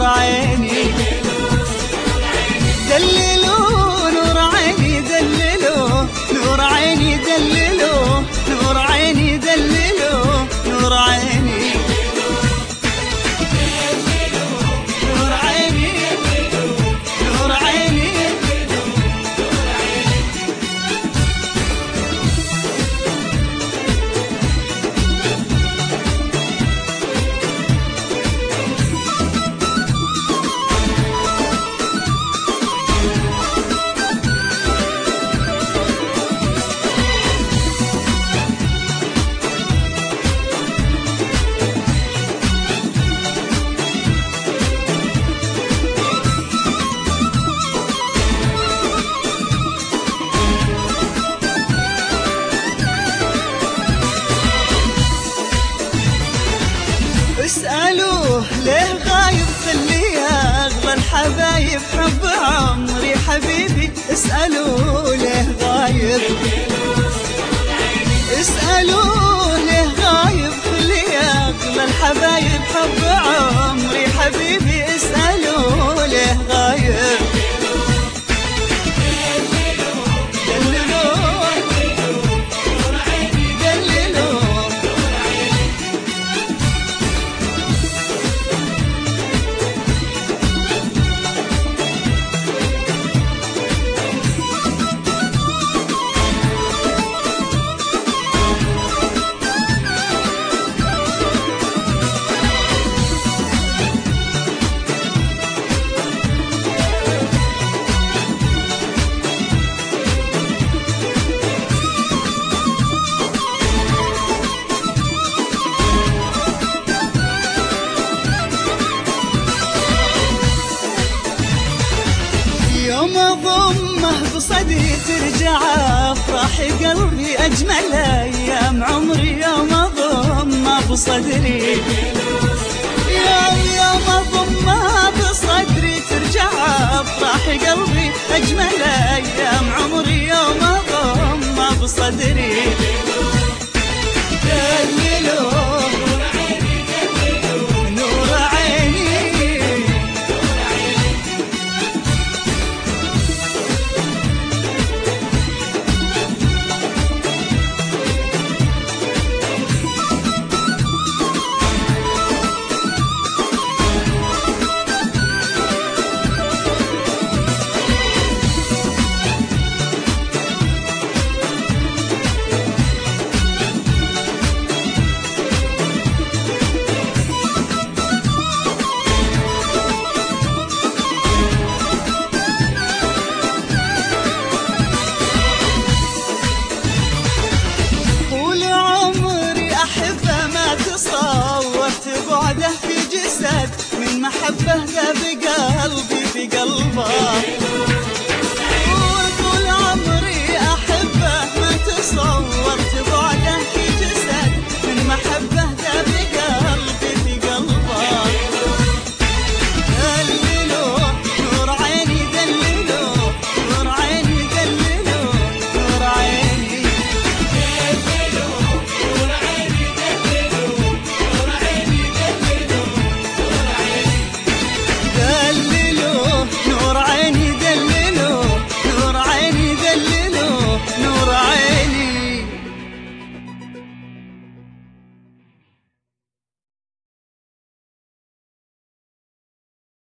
عيني دللوا نور عيني دللوا نور عيني دللوا نور عيني دللوا نور عيني نور عيني نور عيني اسألوه ليه غايب خليه أغلى الحبايب حب عمري حبيبي اسألوه ليه غايب اسألوه ليه غايب خليه أغلى الحبايب حب عمري حبيبي اسألوه ليه غايب دللوه دللوه يوم اضمه بصدري ترجع افراح قلبي اجمل ايام عمري يوم اضمه بصدري يوم يوم اضمه بصدري ترجع افراح قلبي اجمل ايام عمري يوم اضمه بصدري دللوه نور عيني طول عمري أحبه ما تصورت بعده في جسد من محبه ذا بقلبي في قلبه